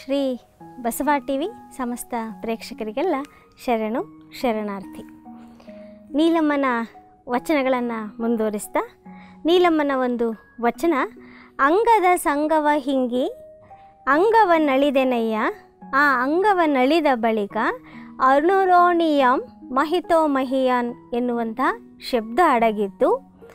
Shri Basava T V ಸಮಸ್ತ ಪ್ರೇಕ್ಷಕರಿಗೆಲ್ಲ ಶರಣು ಶರಣಾರ್ಥಿ ನೀಲಮ್ಮನ ವಚನಗಳನ್ನು ಮುಂದುವರಿಸ್ತಾ ನೀಲಮ್ಮನ ಒಂದು ವಚನ ಅಂಗದ ಸಂಗವ ಹಿಂಗಿ ಅಂಗವನ್ನಳಿದೆನಯ್ಯ ಆ ಅಂಗವನ್ನಳಿದ ಬಳಿಕ ಅನುರೋಣಿಯಂ ಮಹಿತೋ ಮಹಿಯಾನ್ ಎನ್ನುವಂಥ ಶಬ್ದ ಅಡಗಿದ್ದು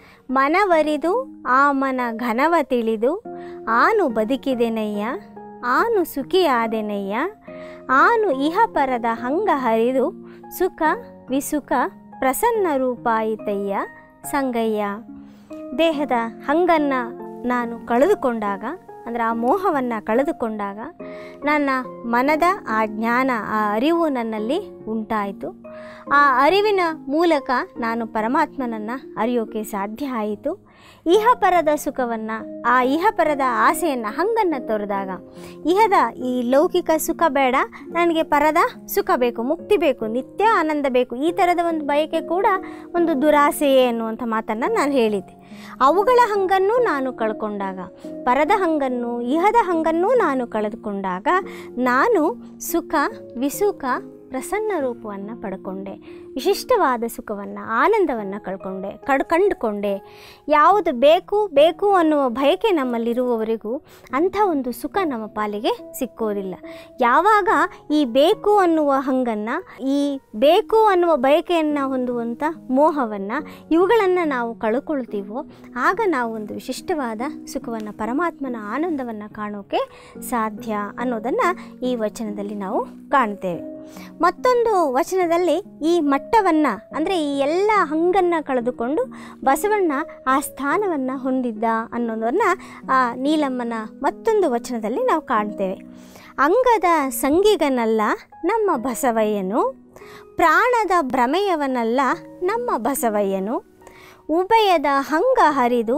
ಮನವರಿದು ಆ ಮನ ಘನವ ತಿಳಿದು ಆನು ಬದುಕಿದೆನಯ್ಯ ಆನು ಸುಖಿಯಾದೆನಯ್ಯ ಆನು ಇಹಪರದ ಹಂಗ ಹರಿದು ಸುಖ ವಿಸುಖ ಪ್ರಸನ್ನ ರೂಪಾಯಿತಯ್ಯ ಸಂಗಯ್ಯ ದೇಹದ ಹಂಗನ್ನು ನಾನು ಕಳೆದುಕೊಂಡಾಗ ಅಂದರೆ ಆ ಮೋಹವನ್ನು ಕಳೆದುಕೊಂಡಾಗ ನನ್ನ ಮನದ ಆ ಜ್ಞಾನ ಆ ಅರಿವು ನನ್ನಲ್ಲಿ ಉಂಟಾಯಿತು ಆ ಅರಿವಿನ ಮೂಲಕ ನಾನು ಪರಮಾತ್ಮನನ್ನು ಅರಿಯೋಕೆ ಸಾಧ್ಯ ಆಯಿತು ಇಹಪರದ ಸುಖವನ್ನು ಆ ಇಹಪರದ ಆಸೆಯನ್ನು ಹಂಗನ್ನು ತೊರೆದಾಗ ಇಹದ ಈ ಲೌಕಿಕ ಸುಖ ಬೇಡ ನನಗೆ ಪರದ ಸುಖ ಬೇಕು ಮುಕ್ತಿ ಬೇಕು ನಿತ್ಯ ಆನಂದ ಬೇಕು ಈ ಥರದ ಒಂದು ಬಯಕೆ ಕೂಡ ಒಂದು ದುರಾಸೆಯೇ ಅನ್ನುವಂಥ ಮಾತನ್ನು ನಾನು ಹೇಳಿದ್ದೆ ಅವುಗಳ ಹಂಗನ್ನು ನಾನು ಕಳ್ಕೊಂಡಾಗ ಪರದ ಹಂಗನ್ನು ಇಹದ ಹಂಗನ್ನು ನಾನು ಕಳೆದುಕೊಂಡಾಗ ನಾನು ಸುಖ ವಿಸುಖ ಪ್ರಸನ್ನ ರೂಪವನ್ನು ಪಡ್ಕೊಂಡೆ ವಿಶಿಷ್ಟವಾದ ಸುಖವನ್ನು ಆನಂದವನ್ನು ಕಳ್ಕೊಂಡೆ ಕಡ್ ಕಂಡುಕೊಂಡೆ ಯಾವುದು ಬೇಕು ಬೇಕು ಅನ್ನುವ ಬಯಕೆ ನಮ್ಮಲ್ಲಿರುವವರೆಗೂ ಅಂಥ ಒಂದು ಸುಖ ನಮ್ಮ ಪಾಲಿಗೆ ಸಿಕ್ಕೋದಿಲ್ಲ ಯಾವಾಗ ಈ ಬೇಕು ಅನ್ನುವ ಹಂಗನ್ನು ಈ ಬೇಕು ಅನ್ನುವ ಬಯಕೆಯನ್ನು ಹೊಂದುವಂಥ ಮೋಹವನ್ನು ಇವುಗಳನ್ನು ನಾವು ಕಳ್ಕೊಳ್ತೀವೋ ಆಗ ನಾವು ಒಂದು ವಿಶಿಷ್ಟವಾದ ಸುಖವನ್ನು ಪರಮಾತ್ಮನ ಆನಂದವನ್ನು ಕಾಣೋಕೆ ಸಾಧ್ಯ ಅನ್ನೋದನ್ನು ಈ ವಚನದಲ್ಲಿ ನಾವು ಕಾಣ್ತೇವೆ ಮತ್ತೊಂದು ವಚನದಲ್ಲಿ ಈ ಮಟ್ಟವನ್ನು ಅಂದರೆ ಈ ಎಲ್ಲ ಹಂಗನ್ನು ಕಳೆದುಕೊಂಡು ಬಸವಣ್ಣ ಆ ಸ್ಥಾನವನ್ನು ಹೊಂದಿದ್ದ ಅನ್ನೋದನ್ನು ಆ ನೀಲಮ್ಮನ ಮತ್ತೊಂದು ವಚನದಲ್ಲಿ ನಾವು ಕಾಣ್ತೇವೆ ಅಂಗದ ಸಂಗಿಗನಲ್ಲ ನಮ್ಮ ಬಸವಯ್ಯನು ಪ್ರಾಣದ ಭ್ರಮೆಯವನಲ್ಲ ನಮ್ಮ ಬಸವಯ್ಯನು ಉಭಯದ ಹಂಗ ಹರಿದು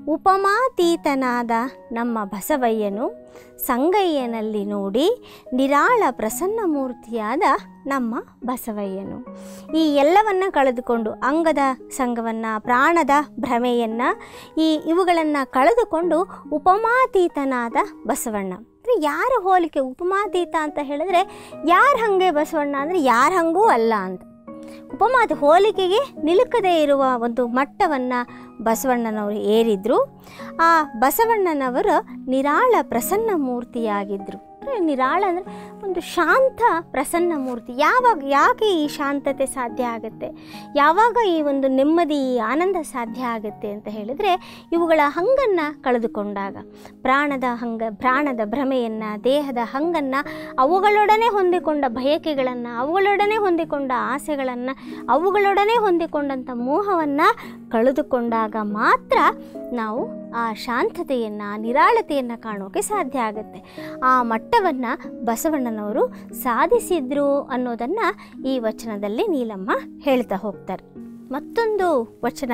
ಉಪಮಾತೀತನಾದ ನಮ್ಮ ಬಸವಯ್ಯನು ಸಂಗಯ್ಯನಲ್ಲಿ ನೋಡಿ ನಿರಾಳ ಪ್ರಸನ್ನ ಮೂರ್ತಿಯಾದ ನಮ್ಮ ಬಸವಯ್ಯನು ಈ ಎಲ್ಲವನ್ನು ಕಳೆದುಕೊಂಡು ಅಂಗದ ಸಂಘವನ್ನು ಪ್ರಾಣದ ಭ್ರಮೆಯನ್ನು ಈ ಇವುಗಳನ್ನು ಕಳೆದುಕೊಂಡು ಉಪಮಾತೀತನಾದ ಬಸವಣ್ಣ ಅಂದರೆ ಯಾರ ಹೋಲಿಕೆ ಉಪಮಾತೀತ ಅಂತ ಹೇಳಿದ್ರೆ ಯಾರು ಹಾಗೆ ಬಸವಣ್ಣ ಅಂದರೆ ಯಾರು ಹಂಗೂ ಅಲ್ಲ ಅಂತ ಉಪಮಾತ ಹೋಲಿಕೆಗೆ ನಿಲುಕದೇ ಇರುವ ಒಂದು ಮಟ್ಟವನ್ನು ಬಸವಣ್ಣನವರು ಏರಿದ್ರು ಆ ಬಸವಣ್ಣನವರು ನಿರಾಳ ಪ್ರಸನ್ನ ಮೂರ್ತಿಯಾಗಿದ್ದರು ಅಂದರೆ ನಿರಾಳ ಅಂದರೆ ಒಂದು ಶಾಂತ ಪ್ರಸನ್ನ ಮೂರ್ತಿ ಯಾವಾಗ ಯಾಕೆ ಈ ಶಾಂತತೆ ಸಾಧ್ಯ ಆಗುತ್ತೆ ಯಾವಾಗ ಈ ಒಂದು ನೆಮ್ಮದಿ ಈ ಆನಂದ ಸಾಧ್ಯ ಆಗುತ್ತೆ ಅಂತ ಹೇಳಿದರೆ ಇವುಗಳ ಹಂಗನ್ನು ಕಳೆದುಕೊಂಡಾಗ ಪ್ರಾಣದ ಹಂಗ ಪ್ರಾಣದ ಭ್ರಮೆಯನ್ನು ದೇಹದ ಹಂಗನ್ನು ಅವುಗಳೊಡನೆ ಹೊಂದಿಕೊಂಡ ಬಯಕೆಗಳನ್ನು ಅವುಗಳೊಡನೆ ಹೊಂದಿಕೊಂಡ ಆಸೆಗಳನ್ನು ಅವುಗಳೊಡನೆ ಹೊಂದಿಕೊಂಡಂಥ ಮೋಹವನ್ನು ಕಳೆದುಕೊಂಡಾಗ ಮಾತ್ರ ನಾವು ಆ ಶಾಂತತೆಯನ್ನು ಆ ನಿರಾಳತೆಯನ್ನು ಕಾಣೋಕೆ ಸಾಧ್ಯ ಆಗುತ್ತೆ ಆ ಮಟ್ಟವನ್ನು ಬಸವಣ್ಣನವರು ಸಾಧಿಸಿದ್ರು ಅನ್ನೋದನ್ನು ಈ ವಚನದಲ್ಲಿ ನೀಲಮ್ಮ ಹೇಳ್ತಾ ಹೋಗ್ತಾರೆ ಮತ್ತೊಂದು ವಚನ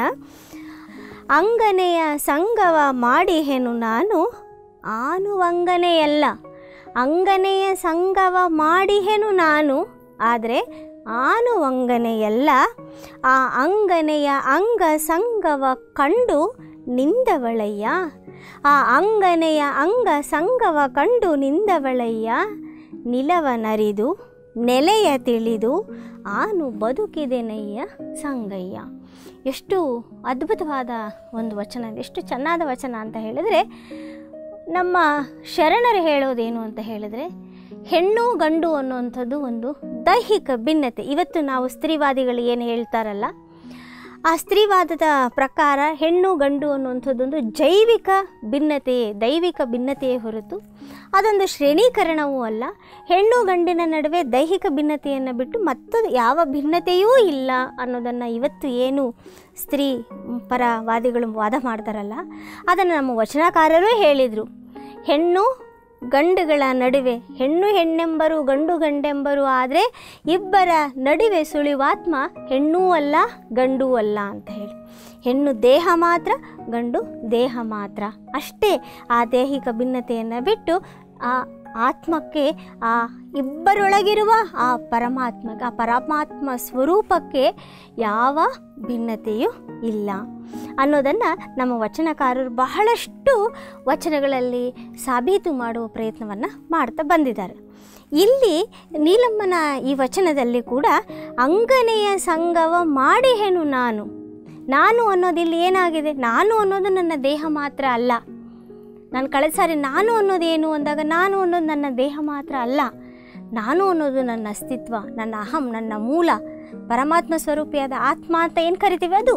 ಅಂಗನೆಯ ಸಂಗವ ಮಾಡಿಹೆನು ನಾನು ಆನುವಂಗನೆಯಲ್ಲ ಅಂಗನೆಯ ಸಂಗವ ಮಾಡಿಹೆನು ನಾನು ಆದರೆ ಆನುವಂಗನೆಯಲ್ಲ ಆ ಅಂಗನೆಯ ಅಂಗ ಸಂಗವ ಕಂಡು ನಿಂದವಳಯ್ಯ ಆ ಅಂಗನೆಯ ಅಂಗ ಸಂಗವ ಕಂಡು ನಿಂದವಳಯ್ಯ ನಿಲವನರಿದು ನೆಲೆಯ ತಿಳಿದು ಆನು ಬದುಕಿದೆನಯ್ಯ ಸಂಗಯ್ಯ ಎಷ್ಟು ಅದ್ಭುತವಾದ ಒಂದು ವಚನ ಎಷ್ಟು ಚೆನ್ನಾದ ವಚನ ಅಂತ ಹೇಳಿದರೆ ನಮ್ಮ ಶರಣರು ಹೇಳೋದೇನು ಅಂತ ಹೇಳಿದರೆ ಹೆಣ್ಣು ಗಂಡು ಅನ್ನುವಂಥದ್ದು ಒಂದು ದೈಹಿಕ ಭಿನ್ನತೆ ಇವತ್ತು ನಾವು ಸ್ತ್ರೀವಾದಿಗಳು ಏನು ಹೇಳ್ತಾರಲ್ಲ ಆ ಸ್ತ್ರೀವಾದದ ಪ್ರಕಾರ ಹೆಣ್ಣು ಗಂಡು ಅನ್ನುವಂಥದ್ದೊಂದು ಜೈವಿಕ ಭಿನ್ನತೆಯೇ ದೈವಿಕ ಭಿನ್ನತೆಯೇ ಹೊರತು ಅದೊಂದು ಶ್ರೇಣೀಕರಣವೂ ಅಲ್ಲ ಹೆಣ್ಣು ಗಂಡಿನ ನಡುವೆ ದೈಹಿಕ ಭಿನ್ನತೆಯನ್ನು ಬಿಟ್ಟು ಮತ್ತೊಂದು ಯಾವ ಭಿನ್ನತೆಯೂ ಇಲ್ಲ ಅನ್ನೋದನ್ನು ಇವತ್ತು ಏನು ಸ್ತ್ರೀ ಪರ ವಾದಿಗಳು ವಾದ ಮಾಡ್ತಾರಲ್ಲ ಅದನ್ನು ನಮ್ಮ ವಚನಕಾರರೂ ಹೇಳಿದರು ಹೆಣ್ಣು ಗಂಡುಗಳ ನಡುವೆ ಹೆಣ್ಣು ಹೆಣ್ಣೆಂಬರು ಗಂಡು ಗಂಡೆಂಬರು ಆದರೆ ಇಬ್ಬರ ನಡುವೆ ಸುಳಿವಾತ್ಮ ಹೆಣ್ಣೂ ಅಲ್ಲ ಗಂಡೂ ಅಲ್ಲ ಅಂತ ಹೇಳಿ ಹೆಣ್ಣು ದೇಹ ಮಾತ್ರ ಗಂಡು ದೇಹ ಮಾತ್ರ ಅಷ್ಟೇ ಆ ದೈಹಿಕ ಭಿನ್ನತೆಯನ್ನು ಬಿಟ್ಟು ಆ ಆತ್ಮಕ್ಕೆ ಆ ಇಬ್ಬರೊಳಗಿರುವ ಆ ಪರಮಾತ್ಮಕ್ಕೆ ಆ ಪರಮಾತ್ಮ ಸ್ವರೂಪಕ್ಕೆ ಯಾವ ಭಿನ್ನತೆಯೂ ಇಲ್ಲ ಅನ್ನೋದನ್ನು ನಮ್ಮ ವಚನಕಾರರು ಬಹಳಷ್ಟು ವಚನಗಳಲ್ಲಿ ಸಾಬೀತು ಮಾಡುವ ಪ್ರಯತ್ನವನ್ನು ಮಾಡ್ತಾ ಬಂದಿದ್ದಾರೆ ಇಲ್ಲಿ ನೀಲಮ್ಮನ ಈ ವಚನದಲ್ಲಿ ಕೂಡ ಅಂಗನೆಯ ಸಂಗವ ಮಾಡಿ ಹೆಣು ನಾನು ನಾನು ಅನ್ನೋದು ಇಲ್ಲಿ ಏನಾಗಿದೆ ನಾನು ಅನ್ನೋದು ನನ್ನ ದೇಹ ಮಾತ್ರ ಅಲ್ಲ ನಾನು ಕಳೆದ ಸಾರಿ ನಾನು ಅನ್ನೋದೇನು ಅಂದಾಗ ನಾನು ಅನ್ನೋದು ನನ್ನ ದೇಹ ಮಾತ್ರ ಅಲ್ಲ ನಾನು ಅನ್ನೋದು ನನ್ನ ಅಸ್ತಿತ್ವ ನನ್ನ ಅಹಂ ನನ್ನ ಮೂಲ ಪರಮಾತ್ಮ ಸ್ವರೂಪಿಯಾದ ಆತ್ಮ ಅಂತ ಏನು ಕರಿತೀವಿ ಅದು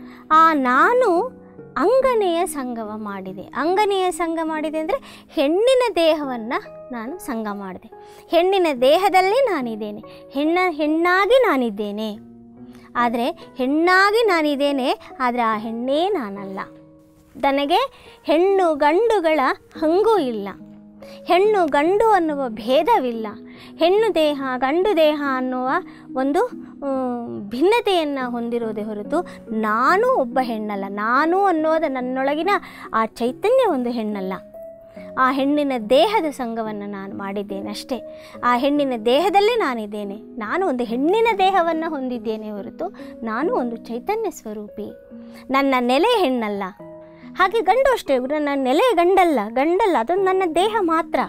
ಆ ನಾನು ಅಂಗನೆಯ ಸಂಗವ ಮಾಡಿದೆ ಅಂಗನೆಯ ಸಂಘ ಮಾಡಿದೆ ಅಂದರೆ ಹೆಣ್ಣಿನ ದೇಹವನ್ನು ನಾನು ಸಂಘ ಮಾಡಿದೆ ಹೆಣ್ಣಿನ ದೇಹದಲ್ಲೇ ನಾನಿದ್ದೇನೆ ಹೆಣ್ಣ ಹೆಣ್ಣಾಗಿ ನಾನಿದ್ದೇನೆ ಆದರೆ ಹೆಣ್ಣಾಗಿ ನಾನಿದ್ದೇನೆ ಆದರೆ ಆ ಹೆಣ್ಣೇ ನಾನಲ್ಲ ನನಗೆ ಹೆಣ್ಣು ಗಂಡುಗಳ ಹಂಗೂ ಇಲ್ಲ ಹೆಣ್ಣು ಗಂಡು ಅನ್ನುವ ಭೇದವಿಲ್ಲ ಹೆಣ್ಣು ದೇಹ ಗಂಡು ದೇಹ ಅನ್ನುವ ಒಂದು ಭಿನ್ನತೆಯನ್ನು ಹೊಂದಿರೋದೇ ಹೊರತು ನಾನು ಒಬ್ಬ ಹೆಣ್ಣಲ್ಲ ನಾನು ಅನ್ನೋದು ನನ್ನೊಳಗಿನ ಆ ಚೈತನ್ಯ ಒಂದು ಹೆಣ್ಣಲ್ಲ ಆ ಹೆಣ್ಣಿನ ದೇಹದ ಸಂಘವನ್ನು ನಾನು ಮಾಡಿದ್ದೇನೆ ಅಷ್ಟೇ ಆ ಹೆಣ್ಣಿನ ದೇಹದಲ್ಲೇ ನಾನಿದ್ದೇನೆ ನಾನು ಒಂದು ಹೆಣ್ಣಿನ ದೇಹವನ್ನು ಹೊಂದಿದ್ದೇನೆ ಹೊರತು ನಾನು ಒಂದು ಚೈತನ್ಯ ಸ್ವರೂಪಿ ನನ್ನ ನೆಲೆ ಹೆಣ್ಣಲ್ಲ ಹಾಗೆ ಗಂಡು ಅಷ್ಟೇ ನನ್ನ ನೆಲೆ ಗಂಡಲ್ಲ ಗಂಡಲ್ಲ ಅದು ನನ್ನ ದೇಹ ಮಾತ್ರ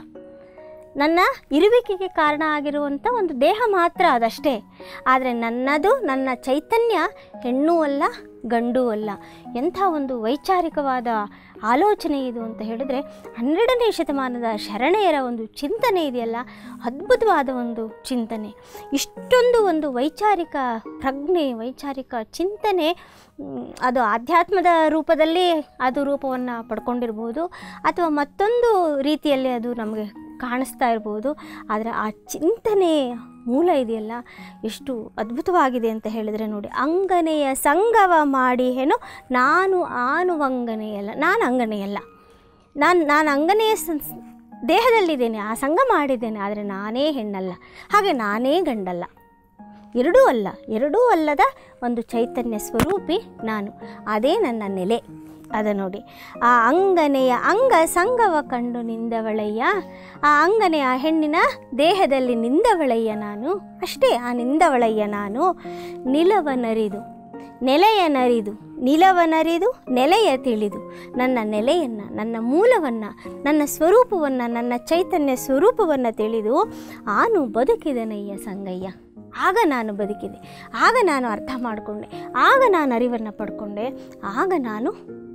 ನನ್ನ ಇರುವಿಕೆಗೆ ಕಾರಣ ಆಗಿರುವಂಥ ಒಂದು ದೇಹ ಮಾತ್ರ ಅದಷ್ಟೇ ಆದರೆ ನನ್ನದು ನನ್ನ ಚೈತನ್ಯ ಹೆಣ್ಣು ಅಲ್ಲ ಗಂಡು ಅಲ್ಲ ಎಂಥ ಒಂದು ವೈಚಾರಿಕವಾದ ಆಲೋಚನೆ ಇದು ಅಂತ ಹೇಳಿದ್ರೆ ಹನ್ನೆರಡನೇ ಶತಮಾನದ ಶರಣೆಯರ ಒಂದು ಚಿಂತನೆ ಇದೆಯಲ್ಲ ಅದ್ಭುತವಾದ ಒಂದು ಚಿಂತನೆ ಇಷ್ಟೊಂದು ಒಂದು ವೈಚಾರಿಕ ಪ್ರಜ್ಞೆ ವೈಚಾರಿಕ ಚಿಂತನೆ ಮ್, ಅದು ಆಧ್ಯಾತ್ಮದ ರೂಪದಲ್ಲಿ ಅದು ರೂಪವನ್ನು ಪಡ್ಕೊಂಡಿರ್ಬೋದು ಅಥವಾ ಮತ್ತೊಂದು ರೀತಿಯಲ್ಲಿ ಅದು ನಮಗೆ ಕಾಣಿಸ್ತಾ ಇರ್ಬೋದು ಆದರೆ ಆ ಚಿಂತನೆ ಮೂಲ ಇದೆಯಲ್ಲ ಎಷ್ಟು ಅದ್ಭುತವಾಗಿದೆ ಅಂತ ಹೇಳಿದರೆ ನೋಡಿ ಅಂಗನೆಯ ಸಂಗವ ಮಾಡಿ ಏನು ನಾನು ಆನುವಂಗನೆಯಲ್ಲ ನಾನು ಅಂಗನೆಯಲ್ಲ ನಾನು ನಾನು ಅಂಗನೆಯ ಸಂ- ದೇಹದಲ್ಲಿದ್ದೇನೆ ಆ ಸಂಘ ಮಾಡಿದ್ದೇನೆ ಆದರೆ ನಾನೇ ಹೆಣ್ಣಲ್ಲ ಹಾಗೆ ನಾನೇ ಗಂಡಲ್ಲ ಎರಡೂ ಅಲ್ಲ ಎರಡೂ ಅಲ್ಲದ ಒಂದು ಚೈತನ್ಯ ಸ್ವರೂಪಿ ನಾನು ಅದೇ ನನ್ನ ನೆಲೆ ಅದ ನೋಡಿ ಆ ಅಂಗನೆಯ ಅಂಗ ಸಂಗವ ಕಂಡು ನಿಂದವಳಯ್ಯ ಆ ಅಂಗನೆಯ ಆ ಹೆಣ್ಣಿನ ದೇಹದಲ್ಲಿ ನಿಂದವಳಯ್ಯ ನಾನು ಅಷ್ಟೇ ಆ ನಿಂದವಳಯ್ಯ ನಾನು ನಿಲವನರಿದು ನೆಲೆಯ ನರಿದು ನಿಲವನರಿದು ನೆಲೆಯ ತಿಳಿದು ನನ್ನ ನೆಲೆಯನ್ನು ನನ್ನ ಮೂಲವನ್ನು ನನ್ನ ಸ್ವರೂಪವನ್ನು ನನ್ನ ಚೈತನ್ಯ ಸ್ವರೂಪವನ್ನು ತಿಳಿದು ಆನು ಬದುಕಿದನಯ್ಯ ಸಂಗಯ್ಯ ಆಗ ನಾನು ಬದುಕಿದೆ ಆಗ ನಾನು ಅರ್ಥ ಮಾಡಿಕೊಂಡೆ ಆಗ ನಾನು ಅರಿವನ್ನು ಪಡ್ಕೊಂಡೆ ಆಗ ನಾನು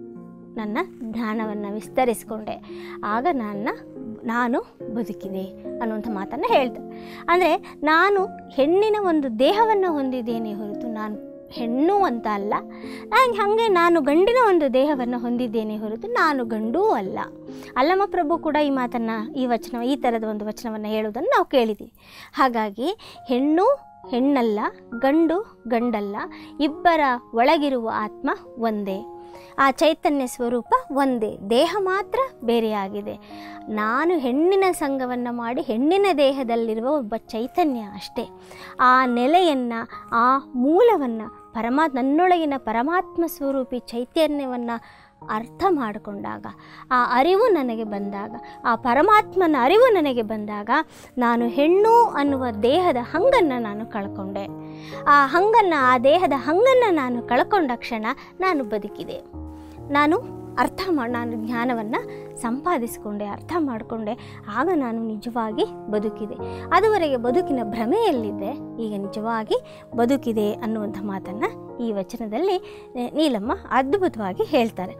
ನನ್ನ ಜ್ಞಾನವನ್ನು ವಿಸ್ತರಿಸಿಕೊಂಡೆ ಆಗ ನನ್ನ ನಾನು ಬದುಕಿದೆ ಅನ್ನುವಂಥ ಮಾತನ್ನು ಹೇಳ್ತಾರೆ ಅಂದರೆ ನಾನು ಹೆಣ್ಣಿನ ಒಂದು ದೇಹವನ್ನು ಹೊಂದಿದ್ದೇನೆ ಹೊರತು ನಾನು ಹೆಣ್ಣು ಅಂತ ಅಲ್ಲ ನಾನು ಹಾಗೆ ನಾನು ಗಂಡಿನ ಒಂದು ದೇಹವನ್ನು ಹೊಂದಿದ್ದೇನೆ ಹೊರತು ನಾನು ಗಂಡೂ ಅಲ್ಲ ಅಲ್ಲಮ್ಮ ಪ್ರಭು ಕೂಡ ಈ ಮಾತನ್ನು ಈ ವಚನ ಈ ಥರದ ಒಂದು ವಚನವನ್ನು ಹೇಳುವುದನ್ನು ನಾವು ಕೇಳಿದ್ದೀವಿ ಹಾಗಾಗಿ ಹೆಣ್ಣು ಹೆಣ್ಣಲ್ಲ ಗಂಡು ಗಂಡಲ್ಲ ಇಬ್ಬರ ಒಳಗಿರುವ ಆತ್ಮ ಒಂದೇ ಆ ಚೈತನ್ಯ ಸ್ವರೂಪ ಒಂದೇ ದೇಹ ಮಾತ್ರ ಬೇರೆಯಾಗಿದೆ ನಾನು ಹೆಣ್ಣಿನ ಸಂಘವನ್ನು ಮಾಡಿ ಹೆಣ್ಣಿನ ದೇಹದಲ್ಲಿರುವ ಒಬ್ಬ ಚೈತನ್ಯ ಅಷ್ಟೇ ಆ ನೆಲೆಯನ್ನು ಆ ಮೂಲವನ್ನು ಪರಮಾ ನನ್ನೊಳಗಿನ ಪರಮಾತ್ಮ ಸ್ವರೂಪಿ ಚೈತನ್ಯವನ್ನು ಅರ್ಥ ಮಾಡಿಕೊಂಡಾಗ ಆ ಅರಿವು ನನಗೆ ಬಂದಾಗ ಆ ಪರಮಾತ್ಮನ ಅರಿವು ನನಗೆ ಬಂದಾಗ ನಾನು ಹೆಣ್ಣು ಅನ್ನುವ ದೇಹದ ಹಂಗನ್ನು ನಾನು ಕಳ್ಕೊಂಡೆ ಆ ಹಂಗನ್ನು ಆ ದೇಹದ ಹಂಗನ್ನು ನಾನು ಕಳ್ಕೊಂಡ ಕ್ಷಣ ನಾನು ಬದುಕಿದೆ ನಾನು ಅರ್ಥ ಮಾಡಿ ನಾನು ಜ್ಞಾನವನ್ನು ಸಂಪಾದಿಸಿಕೊಂಡೆ ಅರ್ಥ ಮಾಡಿಕೊಂಡೆ ಆಗ ನಾನು ನಿಜವಾಗಿ ಬದುಕಿದೆ ಅದುವರೆಗೆ ಬದುಕಿನ ಭ್ರಮೆಯಲ್ಲಿದ್ದೆ ಈಗ ನಿಜವಾಗಿ ಬದುಕಿದೆ ಅನ್ನುವಂಥ ಮಾತನ್ನು ಈ ವಚನದಲ್ಲಿ ಆ, ನೀಲಮ್ಮ ಅದ್ಭುತವಾಗಿ ಹೇಳ್ತಾರೆ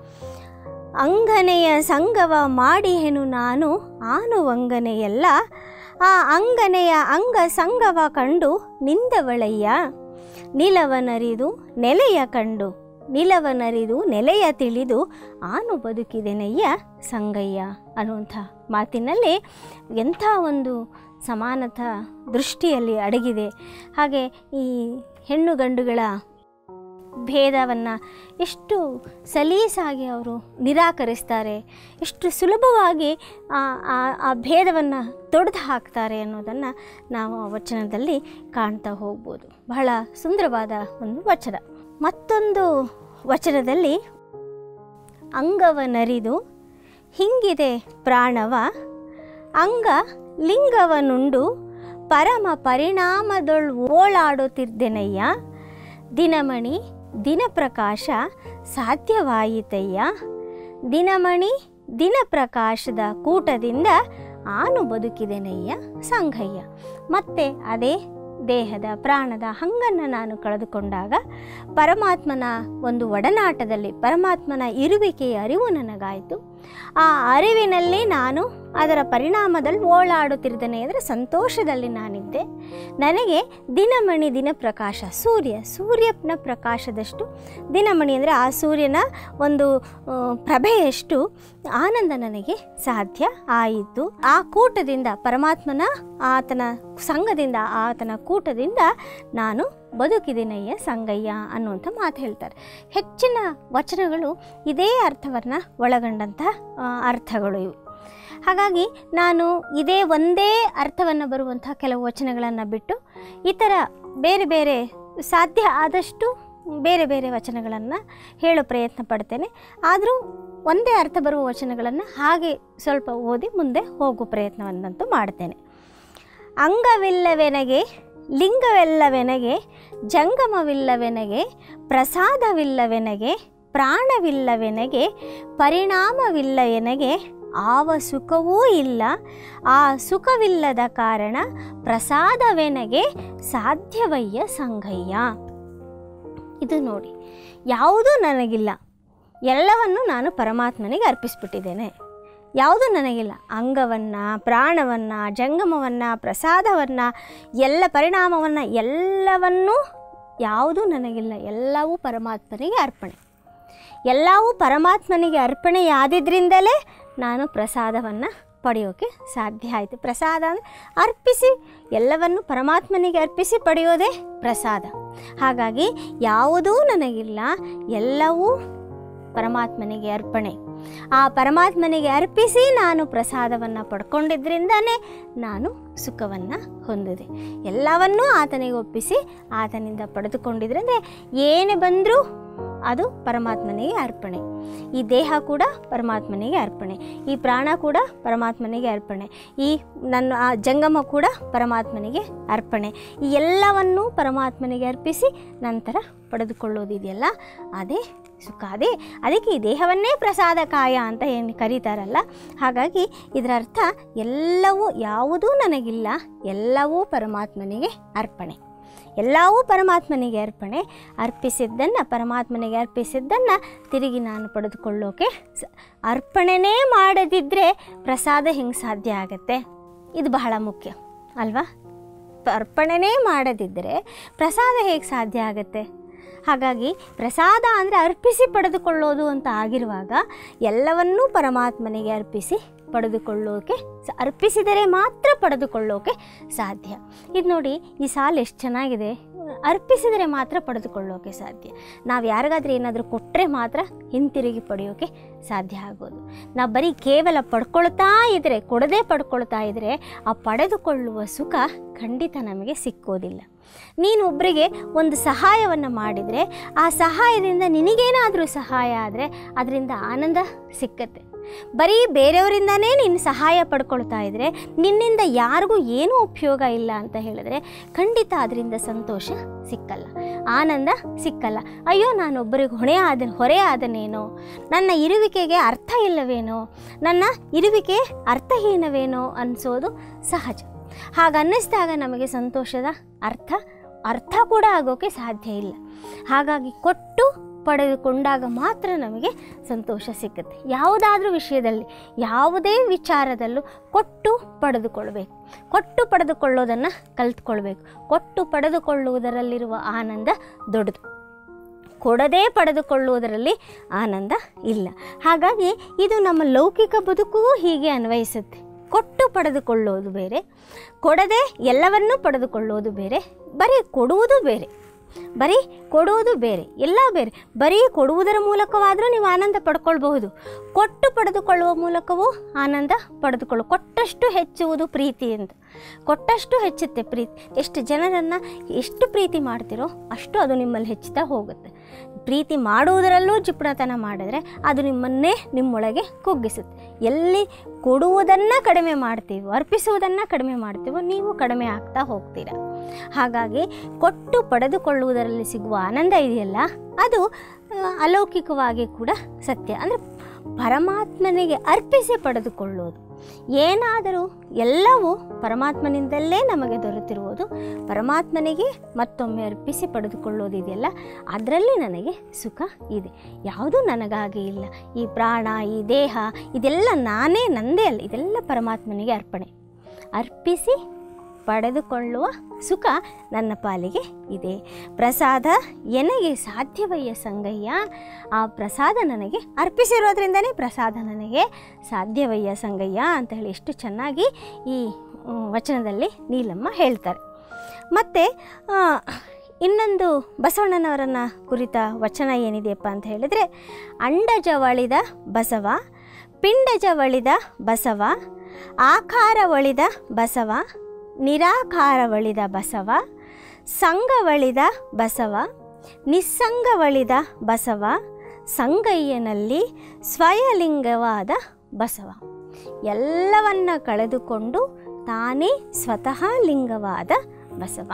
ಅಂಗನೆಯ ಸಂಗವ ಮಾಡಿಹೆನು ನಾನು ಆನುವಂಗನೆಯಲ್ಲ ಆ ಅಂಗನೆಯ ಅಂಗ ಸಂಗವ ಕಂಡು ನಿಂದವಳಯ್ಯ ನಿಲವನರಿದು ನೆಲೆಯ ಕಂಡು ನಿಲವನರಿದು ನೆಲೆಯ ತಿಳಿದು ಆನು ಬದುಕಿದೆನಯ್ಯ ಸಂಗಯ್ಯ ಅನ್ನುವಂಥ ಮಾತಿನಲ್ಲಿ ಎಂಥ ಒಂದು ಸಮಾನತ ದೃಷ್ಟಿಯಲ್ಲಿ ಅಡಗಿದೆ ಹಾಗೆ ಈ ಹೆಣ್ಣು ಗಂಡುಗಳ ಭೇದವನ್ನು ಎಷ್ಟು ಸಲೀಸಾಗಿ ಅವರು ನಿರಾಕರಿಸ್ತಾರೆ ಎಷ್ಟು ಸುಲಭವಾಗಿ ಆ ಆ- ಆ ಭೇದವನ್ನು ತೊಡೆದು ಹಾಕ್ತಾರೆ ಅನ್ನೋದನ್ನು ನಾವು ಆ ವಚನದಲ್ಲಿ ಕಾಣ್ತಾ ಹೋಗ್ಬೋದು ಬಹಳ ಸುಂದರವಾದ ಒಂದು ವಚನ ಮತ್ತೊಂದು ವಚನದಲ್ಲಿ ಅಂಗವನರಿದು ಹಿಂಗಿದೆ ಪ್ರಾಣವ ಅಂಗ ಲಿಂಗವನುಂಡು ಪರಮ ಪರಿಣಾಮದೊಳ್ ಓಳಾಡುತ್ತಿದ್ದೆನಯ್ಯ ದಿನಮಣಿ ದಿನಪ್ರಕಾಶ ಸಾಧ್ಯವಾಯಿತಯ್ಯ ದಿನಮಣಿ ದಿನಪ್ರಕಾಶದ ಕೂಟದಿಂದ ಆನು ಬದುಕಿದೆನಯ್ಯ ಸಂಘಯ್ಯ ಮತ್ತೆ ಅದೇ ದೇಹದ ಪ್ರಾಣದ ಹಂಗನ್ನು ನಾನು ಕಳೆದುಕೊಂಡಾಗ ಪರಮಾತ್ಮನ ಒಂದು ಒಡನಾಟದಲ್ಲಿ ಪರಮಾತ್ಮನ ಇರುವಿಕೆಯ ಅರಿವು ನನಗಾಯಿತು ಆ ಅರಿವಿನಲ್ಲಿ ನಾನು ಅದರ ಪರಿಣಾಮದಲ್ಲಿ ಓಳಾಡುತ್ತಿರ್ತೇನೆ ಅಂದರೆ ಸಂತೋಷದಲ್ಲಿ ನಾನಿದ್ದೆ ನನಗೆ ದಿನಮಣಿ ದಿನಪ್ರಕಾಶ ಸೂರ್ಯ ಸೂರ್ಯನ ಪ್ರಕಾಶದಷ್ಟು ದಿನಮಣಿ ಅಂದರೆ ಆ ಸೂರ್ಯನ ಒಂದು ಆ, ಪ್ರಭೆಯಷ್ಟು ಆನಂದ ನನಗೆ ಸಾಧ್ಯ ಆಯಿತು ಆ ಕೂಟದಿಂದ ಪರಮಾತ್ಮನ ಆತನ ಸಂಘದಿಂದ ಆತನ ಕೂಟದಿಂದ ನಾನು ಬದುಕಿದಿನಯ್ಯ ಸಂಗಯ್ಯ ಅನ್ನುವಂಥ ಮಾತು ಹೇಳ್ತಾರೆ ಹೆಚ್ಚಿನ ವಚನಗಳು ಇದೇ ಅರ್ಥವನ್ನು ಒಳಗೊಂಡಂಥ ಆ, ಅರ್ಥಗಳು ಇವು ಹಾಗಾಗಿ ನಾನು ಇದೇ ಒಂದೇ ಅರ್ಥವನ್ನು ಬರುವಂಥ ಕೆಲವು ವಚನಗಳನ್ನು ಬಿಟ್ಟು ಇತರ ಬೇರೆ ಬೇರೆ ಸಾಧ್ಯ ಆದಷ್ಟು ಬೇರೆ ಬೇರೆ ವಚನಗಳನ್ನು ಹೇಳೋ ಪ್ರಯತ್ನ ಪಡ್ತೇನೆ ಆದರೂ ಒಂದೇ ಅರ್ಥ ಬರುವ ವಚನಗಳನ್ನು ಹಾಗೆ ಸ್ವಲ್ಪ ಓದಿ ಮುಂದೆ ಹೋಗೋ ಪ್ರಯತ್ನವನ್ನಂತೂ ಮಾಡ್ತೇನೆ ಅಂಗವಿಲ್ಲವೆನಗೆ ಲಿಂಗವೆಲ್ಲವೆನಗೆ ಜಂಗಮವಿಲ್ಲವೆನಗೆ ಪ್ರಸಾದವಿಲ್ಲವೆನಗೆ ಪ್ರಾಣವಿಲ್ಲವೆನಗೆ ಪರಿಣಾಮವಿಲ್ಲ ಎನಗೆ ಆವ ಸುಖವೂ ಇಲ್ಲ ಆ ಸುಖವಿಲ್ಲದ ಕಾರಣ ಪ್ರಸಾದವೆನಗೆ ಸಾಧ್ಯವಯ್ಯ ಸಂಗಯ್ಯ ಇದು ನೋಡಿ ಯಾವುದೂ ನನಗಿಲ್ಲ ಎಲ್ಲವನ್ನು ನಾನು ಪರಮಾತ್ಮನಿಗೆ ಅರ್ಪಿಸ್ಬಿಟ್ಟಿದ್ದೇನೆ ಯಾವುದೂ ನನಗಿಲ್ಲ ಅಂಗವನ್ನು ಪ್ರಾಣವನ್ನು ಜಂಗಮವನ್ನು ಪ್ರಸಾದವನ್ನು ಎಲ್ಲ ಪರಿಣಾಮವನ್ನು ಎಲ್ಲವನ್ನೂ ಯಾವುದೂ ನನಗಿಲ್ಲ ಎಲ್ಲವೂ ಪರಮಾತ್ಮನಿಗೆ ಅರ್ಪಣೆ ಎಲ್ಲವೂ ಪರಮಾತ್ಮನಿಗೆ ಅರ್ಪಣೆಯಾದಿದ್ರಿಂದಲೇ ನಾನು ಪ್ರಸಾದವನ್ನು ಪಡೆಯೋಕ್ಕೆ ಸಾಧ್ಯ ಆಯಿತು ಪ್ರಸಾದ ಅಂದರೆ ಅರ್ಪಿಸಿ ಎಲ್ಲವನ್ನು ಪರಮಾತ್ಮನಿಗೆ ಅರ್ಪಿಸಿ ಪಡೆಯೋದೇ ಪ್ರಸಾದ ಹಾಗಾಗಿ ಯಾವುದೂ ನನಗಿಲ್ಲ ಎಲ್ಲವೂ ಪರಮಾತ್ಮನಿಗೆ ಅರ್ಪಣೆ ಆ ಪರಮಾತ್ಮನಿಗೆ ಅರ್ಪಿಸಿ ನಾನು ಪ್ರಸಾದವನ್ನು ಪಡ್ಕೊಂಡಿದ್ದರಿಂದನೇ ನಾನು ಸುಖವನ್ನು ಹೊಂದಿದೆ ಎಲ್ಲವನ್ನೂ ಆತನಿಗೆ ಒಪ್ಪಿಸಿ ಆತನಿಂದ ಪಡೆದುಕೊಂಡಿದ್ರಿಂದ ಏನೇ ಬಂದರೂ ಅದು ಪರಮಾತ್ಮನಿಗೆ ಅರ್ಪಣೆ ಈ ದೇಹ ಕೂಡ ಪರಮಾತ್ಮನಿಗೆ ಅರ್ಪಣೆ ಈ ಪ್ರಾಣ ಕೂಡ ಪರಮಾತ್ಮನಿಗೆ ಅರ್ಪಣೆ ಈ ನನ್ನ ಆ ಜಂಗಮ ಕೂಡ ಪರಮಾತ್ಮನಿಗೆ ಅರ್ಪಣೆ ಈ ಎಲ್ಲವನ್ನೂ ಪರಮಾತ್ಮನಿಗೆ ಅರ್ಪಿಸಿ ನಂತರ ಪಡೆದುಕೊಳ್ಳೋದಿದೆಯಲ್ಲ ಅದೇ ಸುಖ ಅದೇ ಅದಕ್ಕೆ ಈ ದೇಹವನ್ನೇ ಪ್ರಸಾದ ಕಾಯ ಅಂತ ಏನು ಕರೀತಾರಲ್ಲ ಹಾಗಾಗಿ ಇದರ ಅರ್ಥ ಎಲ್ಲವೂ ಯಾವುದೂ ನನಗಿಲ್ಲ ಎಲ್ಲವೂ ಪರಮಾತ್ಮನಿಗೆ ಅರ್ಪಣೆ ಎಲ್ಲವೂ ಪರಮಾತ್ಮನಿಗೆ ಅರ್ಪಣೆ ಅರ್ಪಿಸಿದ್ದನ್ನು ಪರಮಾತ್ಮನಿಗೆ ಅರ್ಪಿಸಿದ್ದನ್ನು ತಿರುಗಿ ನಾನು ಪಡೆದುಕೊಳ್ಳೋಕೆ ಸ ಅರ್ಪಣೆನೇ ಮಾಡದಿದ್ದರೆ ಪ್ರಸಾದ ಹೆಂಗೆ ಸಾಧ್ಯ ಆಗತ್ತೆ ಇದು ಬಹಳ ಮುಖ್ಯ ಅಲ್ವಾ ಅರ್ಪಣೆನೇ ಮಾಡದಿದ್ದರೆ ಪ್ರಸಾದ ಹೇಗೆ ಸಾಧ್ಯ ಆಗುತ್ತೆ ಹಾಗಾಗಿ ಪ್ರಸಾದ ಅಂದರೆ ಅರ್ಪಿಸಿ ಪಡೆದುಕೊಳ್ಳೋದು ಅಂತ ಆಗಿರುವಾಗ ಎಲ್ಲವನ್ನೂ ಪರಮಾತ್ಮನಿಗೆ ಅರ್ಪಿಸಿ ಪಡೆದುಕೊಳ್ಳೋಕೆ ಸ- ಅರ್ಪಿಸಿದರೆ ಮಾತ್ರ ಪಡೆದುಕೊಳ್ಳೋಕೆ ಸಾಧ್ಯ ಇದು ನೋಡಿ ಈ ಸಾಲು ಎಷ್ಟು ಚೆನ್ನಾಗಿದೆ ಅರ್ಪಿಸಿದರೆ ಮಾತ್ರ ಪಡೆದುಕೊಳ್ಳೋಕೆ ಸಾಧ್ಯ ನಾವು ಯಾರಿಗಾದ್ರೂ ಏನಾದರೂ ಕೊಟ್ಟರೆ ಮಾತ್ರ ಹಿಂತಿರುಗಿ ಪಡೆಯೋಕೆ ಸಾಧ್ಯ ಆಗೋದು ನಾವು ಬರೀ ಕೇವಲ ಪಡ್ಕೊಳ್ತಾ ಇದ್ದರೆ ಕೊಡದೇ ಪಡ್ಕೊಳ್ತಾ ಇದ್ದರೆ ಆ ಪಡೆದುಕೊಳ್ಳುವ ಸುಖ ಖಂಡಿತ ನಮಗೆ ಸಿಕ್ಕೋದಿಲ್ಲ ನೀನು ಒಬ್ಬರಿಗೆ ಒಂದು ಸಹಾಯವನ್ನು ಮಾಡಿದರೆ ಆ ಸಹಾಯದಿಂದ ನಿನಗೇನಾದರೂ ಸಹಾಯ ಆದರೆ ಅದರಿಂದ ಆನಂದ ಸಿಕ್ಕತ್ತೆ ಬರೀ ಬೇರೆಯವರಿಂದನೇ ನೀನು ಸಹಾಯ ಪಡ್ಕೊಳ್ತಾ ಇದ್ದರೆ ನಿನ್ನಿಂದ ಯಾರಿಗೂ ಏನೂ ಉಪಯೋಗ ಇಲ್ಲ ಅಂತ ಹೇಳಿದ್ರೆ ಖಂಡಿತ ಅದರಿಂದ ಸಂತೋಷ ಸಿಕ್ಕಲ್ಲ ಆನಂದ ಸಿಕ್ಕಲ್ಲ ಅಯ್ಯೋ ನಾನೊಬ್ಬರಿಗೆ ಹೊಣೆ ಆದ ಹೊರೆ ಆದನೇನೋ ನನ್ನ ಇರುವಿಕೆಗೆ ಅರ್ಥ ಇಲ್ಲವೇನೋ ನನ್ನ ಇರುವಿಕೆ ಅರ್ಥಹೀನವೇನೋ ಅನಿಸೋದು ಸಹಜ ಹಾಗನ್ನಿಸಿದಾಗ ನಮಗೆ ಸಂತೋಷದ ಅರ್ಥ ಅರ್ಥ ಕೂಡ ಆಗೋಕ್ಕೆ ಸಾಧ್ಯ ಇಲ್ಲ ಹಾಗಾಗಿ ಕೊಟ್ಟು ಪಡೆದುಕೊಂಡಾಗ ಮಾತ್ರ ನಮಗೆ ಸಂತೋಷ ಸಿಗುತ್ತೆ ಯಾವುದಾದ್ರೂ ವಿಷಯದಲ್ಲಿ ಯಾವುದೇ ವಿಚಾರದಲ್ಲೂ ಕೊಟ್ಟು ಪಡೆದುಕೊಳ್ಬೇಕು ಕೊಟ್ಟು ಪಡೆದುಕೊಳ್ಳೋದನ್ನು ಕಲ್ತ್ಕೊಳ್ಬೇಕು ಕೊಟ್ಟು ಪಡೆದುಕೊಳ್ಳುವುದರಲ್ಲಿರುವ ಆನಂದ ದೊಡ್ಡದು ಕೊಡದೇ ಪಡೆದುಕೊಳ್ಳುವುದರಲ್ಲಿ ಆನಂದ ಇಲ್ಲ ಹಾಗಾಗಿ ಇದು ನಮ್ಮ ಲೌಕಿಕ ಬದುಕಿಗೂ ಹೀಗೆ ಅನ್ವಯಿಸುತ್ತೆ ಕೊಟ್ಟು ಪಡೆದುಕೊಳ್ಳೋದು ಬೇರೆ ಕೊಡದೆ ಎಲ್ಲವನ್ನೂ ಪಡೆದುಕೊಳ್ಳೋದು ಬೇರೆ ಬರೀ ಕೊಡುವುದು ಬೇರೆ ಬರೀ ಕೊಡುವುದು ಬೇರೆ ಎಲ್ಲ ಬೇರೆ ಬರೀ ಕೊಡುವುದರ ಮೂಲಕವಾದರೂ ನೀವು ಆನಂದ ಪಡ್ಕೊಳ್ಬಹುದು ಕೊಟ್ಟು ಪಡೆದುಕೊಳ್ಳುವ ಮೂಲಕವೂ ಆನಂದ ಪಡೆದುಕೊಳ್ಳು ಕೊಟ್ಟಷ್ಟು ಹೆಚ್ಚುವುದು ಪ್ರೀತಿ ಅಂತ ಕೊಟ್ಟಷ್ಟು ಹೆಚ್ಚುತ್ತೆ ಪ್ರೀತಿ ಎಷ್ಟು ಜನರನ್ನು ಎಷ್ಟು ಪ್ರೀತಿ ಮಾಡ್ತೀರೋ ಅಷ್ಟು ಅದು ನಿಮ್ಮಲ್ಲಿ ಹೆಚ್ಚುತ್ತಾ ಹೋಗುತ್ತೆ ಪ್ರೀತಿ ಮಾಡುವುದರಲ್ಲೂ ಜಿಪುಣತನ ಮಾಡಿದ್ರೆ ಅದು ನಿಮ್ಮನ್ನೇ ನಿಮ್ಮೊಳಗೆ ಕುಗ್ಗಿಸುತ್ತೆ ಎಲ್ಲಿ ಕೊಡುವುದನ್ನು ಕಡಿಮೆ ಮಾಡ್ತೀವೋ ಅರ್ಪಿಸುವುದನ್ನು ಕಡಿಮೆ ಮಾಡ್ತೀವೋ ನೀವು ಕಡಿಮೆ ಆಗ್ತಾ ಹೋಗ್ತೀರ ಹಾಗಾಗಿ ಕೊಟ್ಟು ಪಡೆದುಕೊಳ್ಳುವುದರಲ್ಲಿ ಸಿಗುವ ಆನಂದ ಇದೆಯಲ್ಲ ಅದು ಆ, ಅಲೌಕಿಕವಾಗಿ ಕೂಡ ಸತ್ಯ ಅಂದರೆ ಪರಮಾತ್ಮನಿಗೆ ಅರ್ಪಿಸಿ ಪಡೆದುಕೊಳ್ಳುವುದು ಏನಾದರೂ ಎಲ್ಲವೂ ಪರಮಾತ್ಮನಿಂದಲೇ ನಮಗೆ ದೊರೆತಿರುವುದು ಪರಮಾತ್ಮನಿಗೆ ಮತ್ತೊಮ್ಮೆ ಅರ್ಪಿಸಿ ಪಡೆದುಕೊಳ್ಳೋದಿದೆಯಲ್ಲ ಅದರಲ್ಲಿ ನನಗೆ ಸುಖ ಇದೆ ಯಾವುದೂ ನನಗಾಗಿ ಇಲ್ಲ ಈ ಪ್ರಾಣ ಈ ದೇಹ ಇದೆಲ್ಲ ನಾನೇ ನಂದೇ ಅಲ್ಲ ಇದೆಲ್ಲ ಪರಮಾತ್ಮನಿಗೆ ಅರ್ಪಣೆ ಅರ್ಪಿಸಿ ಪಡೆದುಕೊಳ್ಳುವ ಸುಖ ನನ್ನ ಪಾಲಿಗೆ ಇದೆ ಪ್ರಸಾದ ಎನಗೆ ಸಾಧ್ಯವಯ್ಯ ಸಂಗಯ್ಯ ಆ ಪ್ರಸಾದ ನನಗೆ ಅರ್ಪಿಸಿರೋದ್ರಿಂದನೇ ಪ್ರಸಾದ ನನಗೆ ಸಾಧ್ಯವಯ್ಯ ಸಂಗಯ್ಯ ಅಂತ ಹೇಳಿ ಎಷ್ಟು ಚೆನ್ನಾಗಿ ಈ ಮ್, ವಚನದಲ್ಲಿ ನೀಲಮ್ಮ ಹೇಳ್ತಾರೆ ಮತ್ತು ಇನ್ನೊಂದು ಬಸವಣ್ಣನವರನ್ನು ಕುರಿತ ವಚನ ಏನಿದೆಯಪ್ಪ ಅಂತ ಹೇಳಿದರೆ ಅಂಡಜವಳಿದ ಬಸವ ಪಿಂಡಜವಳಿದ ಬಸವ ಆಕಾರವಳಿದ ಬಸವ ನಿರಾಕಾರವಳಿದ ಬಸವ ಸಂಘವಳಿದ ಬಸವ ನಿಸ್ಸಂಗವಳಿದ ಬಸವ ಸಂಗಯ್ಯನಲ್ಲಿ ಸ್ವಯಲಿಂಗವಾದ ಬಸವ ಎಲ್ಲವನ್ನ ಕಳೆದುಕೊಂಡು ತಾನೇ ಸ್ವತಃ ಲಿಂಗವಾದ ಬಸವ